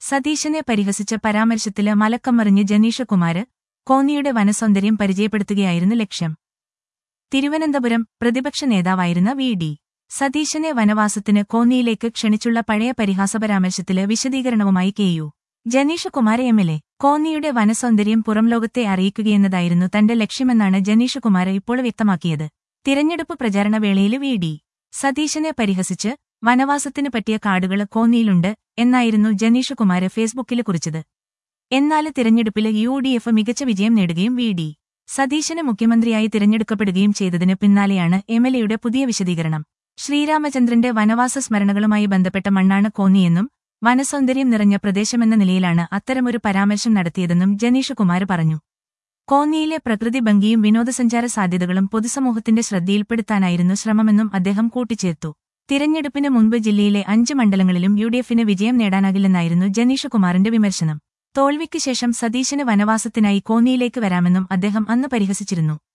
സതീശനെ പരിഹസിച്ച പരാമർശത്തില് മലക്കം മറിഞ്ഞ് ജനീഷ് കുമാര് കോന്നിയുടെ വനസൗന്ദര്യം പരിചയപ്പെടുത്തുകയായിരുന്നു ലക്ഷ്യം തിരുവനന്തപുരം പ്രതിപക്ഷ നേതാവായിരുന്ന വി ഡി സതീശനെ വനവാസത്തിന് കോന്നിയിലേക്ക് ക്ഷണിച്ചുള്ള പഴയ പരിഹാസ പരാമർശത്തില് വിശദീകരണവുമായി K U Janeesh Kumar M L A കോന്നിയുടെ വനസൗന്ദര്യം പുറംലോകത്തെ അറിയിക്കുകയെന്നതായിരുന്നു തന്റെ ലക്ഷ്യമെന്നാണ് ജനീഷ് കുമാർ ഇപ്പോൾ വ്യക്തമാക്കിയത് തിരഞ്ഞെടുപ്പ് പ്രചാരണ വേളയിൽ വി ഡി സതീശനെ പരിഹസിച്ച് വനവാസത്തിന് പറ്റിയ കാടുകള് കോന്നിയിലുണ്ട് എന്നായിരുന്നു ജനീഷ് കുമാര് ഫേസ്ബുക്കിൽ കുറിച്ചത് എന്നാല് തിരഞ്ഞെടുപ്പില് യു ഡി എഫ് മികച്ച വിജയം നേടുകയും വി ഡി സതീശന് മുഖ്യമന്ത്രിയായി തിരഞ്ഞെടുക്കപ്പെടുകയും ചെയ്തതിന് പിന്നാലെയാണ് എം എൽ എയുടെ പുതിയ വിശദീകരണം ശ്രീരാമചന്ദ്രന്റെ വനവാസ സ്മരണകളുമായി ബന്ധപ്പെട്ട മണ്ണാണ് കോന്നിയെന്നും വനസൗന്ദര്യം നിറഞ്ഞ പ്രദേശമെന്ന നിലയിലാണ് അത്തരമൊരു പരാമർശം നടത്തിയതെന്നും ജനീഷ് കുമാർ പറഞ്ഞു കോന്നിയിലെ പ്രകൃതി ഭംഗിയും വിനോദസഞ്ചാര സാധ്യതകളും പൊതുസമൂഹത്തിന്റെ ശ്രദ്ധയിൽപ്പെടുത്താനായിരുന്നു ശ്രമമെന്നും അദ്ദേഹം കൂട്ടിച്ചേർത്തു തിരഞ്ഞെടുപ്പിന് മുൻപ് ജില്ലയിലെ അഞ്ച് മണ്ഡലങ്ങളിലും യു ഡി എഫിന് വിജയം നേടാനാകില്ലെന്നായിരുന്നു ജനീഷ് കുമാറിന്റെ വിമർശനം തോൽവിക്ക് ശേഷം സതീശന് വനവാസത്തിനായി കോന്നിയിലേക്ക് വരാമെന്നും അദ്ദേഹം അന്ന് പരിഹസിച്ചിരുന്നു